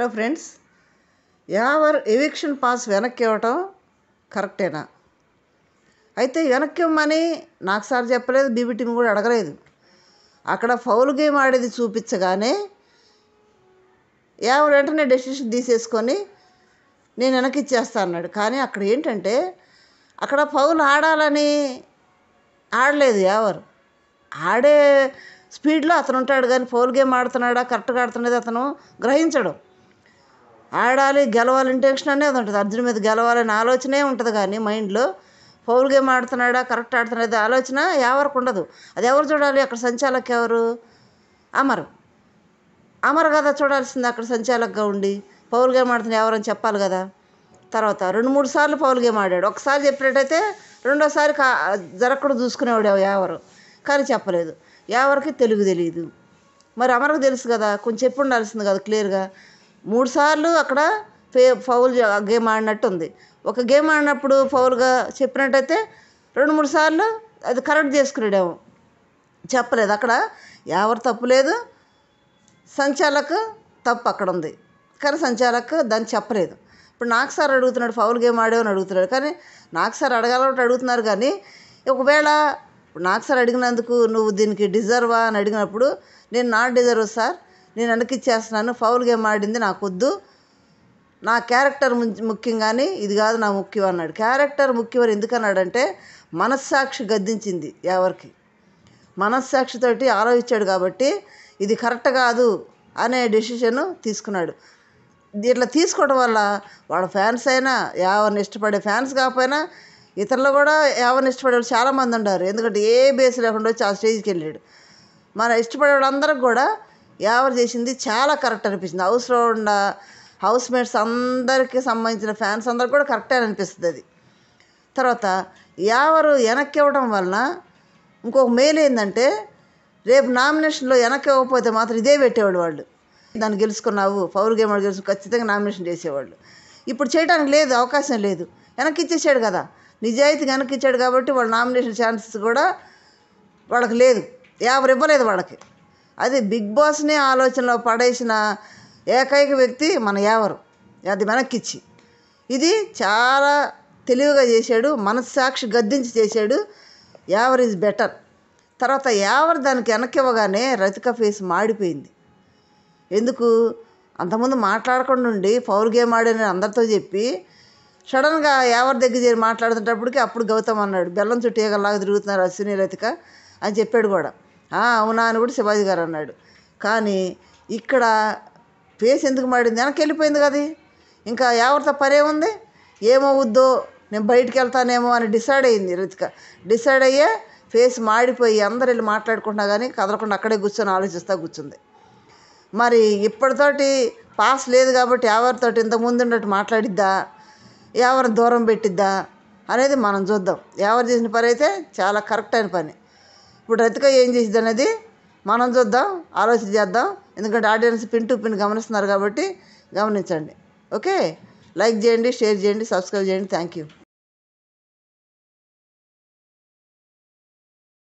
Hello friends Yawar eviction pass వెనక్కి ఇవ్వటం కరెక్టేనా అయితే వెనక్కి ఇవ్వమని నాకు సార్ చెప్పలేదు బీబీటీని కూడా అడగలేదు అక్కడ ఫౌల్ గేమ్ ఆడేది చూపించగానే యావర్ వెంటనే డెసిషన్ తీసేసుకొని నేను వెనక్కి ఇచ్చేస్తా అన్నాడు కానీ అక్కడ ఏంటంటే అక్కడ ఫౌల్ ఆడాలని ఆడలేదు ఎవరు ఆడే స్పీడ్లో అతను ఉంటాడు కానీ ఫౌల్ గేమ్ ఆడుతున్నాడా కరెక్ట్గా ఆడుతున్నది అతను గ్రహించడు ఆడాలి గెలవాలి ఇంటెన్షన్ అనేది ఉంటుంది అర్జున్ మీద గెలవాలనే ఆలోచనే ఉంటుంది కానీ మైండ్లో ఫౌల్ గేమ్ ఆడుతున్నాడా కరెక్ట్ ఆడుతున్నది ఆలోచన ఎవరికి ఉండదు అది ఎవరు చూడాలి అక్కడ సంచాలక్ ఎవరు అమర్ అమర్ కదా చూడాల్సింది అక్కడ సంచాలకుగా ఉండి పౌల్ గేమ్ ఆడుతున్న ఎవరని చెప్పాలి కదా తర్వాత రెండు మూడు సార్లు పౌల్ గేమ్ ఆడాడు ఒకసారి చెప్పినట్టయితే రెండోసారి కా జరగకుండా చూసుకునేవాడు ఎవరు కానీ చెప్పలేదు ఎవరికి తెలుగు తెలియదు మరి అమరకు తెలుసు కదా కొంచెం చెప్పి ఉండాల్సింది కదా క్లియర్గా మూడు సార్లు అక్కడ ఫే ఫౌల్ గేమ్ ఆడినట్టు ఉంది ఒక గేమ్ ఆడినప్పుడు ఫౌల్గా చెప్పినట్టయితే రెండు మూడు సార్లు అది కరెక్ట్ చేసుకునేడేమో చెప్పలేదు అక్కడ ఎవరు తప్పు లేదు సంచాలక్ తప్పు అక్కడ ఉంది కానీ సంచాలక్ దాన్ని చెప్పలేదు ఇప్పుడు నాకు సార్ అడుగుతున్నాడు ఫౌల్ గేమ్ ఆడేవని అడుగుతున్నాడు కానీ నాకు సార్ అడగాలంటే అడుగుతున్నారు కానీ ఒకవేళ ఇప్పుడు నాకు సార్ అడిగినందుకు నువ్వు దీనికి డిజర్వా అని అడిగినప్పుడు నేను నాట్ డిజర్వ్ సార్ నేను వెనకిచ్చేస్తున్నాను ఫౌల్ గేమ్ ఆడింది నాకు వద్దు నా క్యారెక్టర్ ము- ముఖ్యం కానీ ఇది కాదు నా ముఖ్యం అన్నాడు క్యారెక్టర్ ముఖ్యం అని ఎందుకన్నాడంటే మనస్సాక్షి గద్దించింది ఎవరికి మనస్సాక్షితోటి ఆలోచించాడు కాబట్టి ఇది కరెక్ట్ కాదు అనే డెసిషన్ తీసుకున్నాడు ఇట్లా తీసుకోవడం వల్ల వాళ్ళ ఫ్యాన్స్ అయినా ఎవరిని ఇష్టపడే ఫ్యాన్స్ కాకపోయినా ఇతరులు కూడా ఎవరిని ఇష్టపడే వాళ్ళు చాలామంది ఉన్నారు ఎందుకంటే ఏ బేస్ లేకుండా వచ్చి ఆ స్టేజ్కి వెళ్ళాడు మన ఇష్టపడే వాళ్ళందరికి కూడా ఎవరు చేసింది చాలా కరెక్ట్ అనిపించింది హౌస్లో ఉన్న హౌస్ మేట్స్ అందరికీ సంబంధించిన ఫ్యాన్స్ అందరికి కూడా కరెక్టే అనిపిస్తుంది అది తర్వాత ఎవరు వెనక్కి ఇవ్వడం వలన ఇంకొక మెయిల్ ఏంటంటే రేపు నామినేషన్లో వెనక్కి ఇవ్వకపోతే మాత్రం ఇదే పెట్టేవాళ్ళు వాళ్ళు దాన్ని గెలుచుకున్నావు పౌరు గేమ్ ఆడి గెలుచు ఖచ్చితంగా నామినేషన్ చేసేవాళ్ళు ఇప్పుడు చేయడానికి లేదు అవకాశం లేదు వెనక్కి ఇచ్చేసాడు కదా నిజాయితీ వెనక్కి ఇచ్చాడు కాబట్టి వాళ్ళ నామినేషన్ ఛాన్సెస్ కూడా వాళ్ళకి లేదు ఎవరు ఇవ్వలేదు వాళ్ళకి అది బిగ్ బాస్ని ఆలోచనలో పడేసిన ఏకైక వ్యక్తి మన యావరు అది వెనక్కిచ్చి ఇది చాలా తెలివిగా చేశాడు మనస్సాక్షి గద్దించి చేశాడు యావర్ ఈజ్ బెటర్ తర్వాత యావర్ దానికి వెనక్కి ఇవ్వగానే రతిక ఫేస్ మాడిపోయింది ఎందుకు అంతకుముందు మాట్లాడకుండా ఉండి పౌర్ గేమ్ ఆడని అందరితో చెప్పి సడన్గా ఎవరి దగ్గర చేరి మాట్లాడుతున్నప్పటికి అప్పుడు గౌతమ్ అన్నాడు బెల్లం చుట్టూ ఈగల్లాగా తిరుగుతున్నారు అశ్విని రతిక అని చెప్పాడు కూడా "ఆ, అవునా అని కూడా శివాజీ గారు అన్నాడు కానీ ఇక్కడ ఫేస్ ఎందుకు మాడింది వెనక్కి వెళ్ళిపోయింది కదా అది. ఇంకా ఎవరితో పనేముంది ఏమవుద్దో నేను బయటికి వెళ్తానేమో అని డిసైడ్ అయింది రితిక డిసైడ్ అయ్యే ఫేస్ మాడిపోయి అందరు వెళ్ళి మాట్లాడుకుంటున్నా కానీ కదలకుండా అక్కడే కూర్చొని ఆలోచిస్తూ కూర్చుంది మరి ఇప్పటితోటి పాస్ లేదు కాబట్టి ఎవరితోటి ఇంత ముందు ఉన్నట్టు మాట్లాడిద్దా ఎవరు దూరం పెట్టిద్దా అనేది మనం చూద్దాం ఎవరు చేసిన పని అయితే చాలా కరెక్ట్ అయిన పని ఇప్పుడు రతిక ఏం చేసిద్ది అనేది మనం చూద్దాం ఆలోచన చేద్దాం ఎందుకంటే ఆడియన్స్ పిన్ టు పిన్ గమనిస్తున్నారు కాబట్టి గమనించండి ఓకే లైక్ చేయండి షేర్ చేయండి సబ్స్క్రైబ్ చేయండి థ్యాంక్ యూ